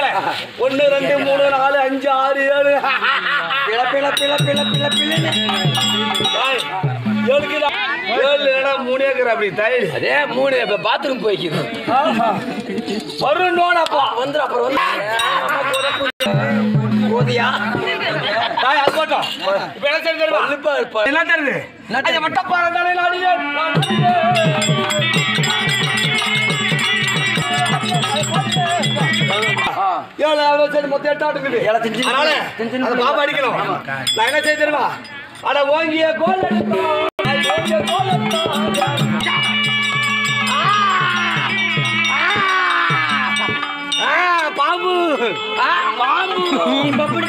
ஒன்னு ரெண்டு மூணு நாலு அஞ்சு ஆறு ஏழு பிள பிள பிள பிள பிள பிளன்னு. ஏய், ஏழுக்குதா? ஏழு இல்லைன்னா மூணே இருக்கிற அப்படி தயிர் அதே மூணு இப்ப பாத்ரூம் போய்க்குது வரும் நோடப்பா வந்துடும் அப்புறம் வந்து போதியா தாய் அது போட்டோம் இப்ப என்ன செய்ய தெரியுமா பல்லுப்பா இருப்பா. என்ன தெரியுது என்ன தெரியுது? ஐயா, வட்டப்பாறை தானே நாடியே, நாடியே. ஏழு எவ்வளவு சரி மொத்தம் எட்டு ஆட்டு இருக்குது. ஏழை தின்னு தின்னு அதனால தின்னு தின்னு அந்த பாம்பு அடிக்கணும் நான் என்ன செய்ய தெரியுமா அட ஓங்கிய கோல் அடிப்போம். அட ஓங்கிய கோல் அடிப்போம். ஆ, ஆ, பாம்பு ஆ, பாம்பு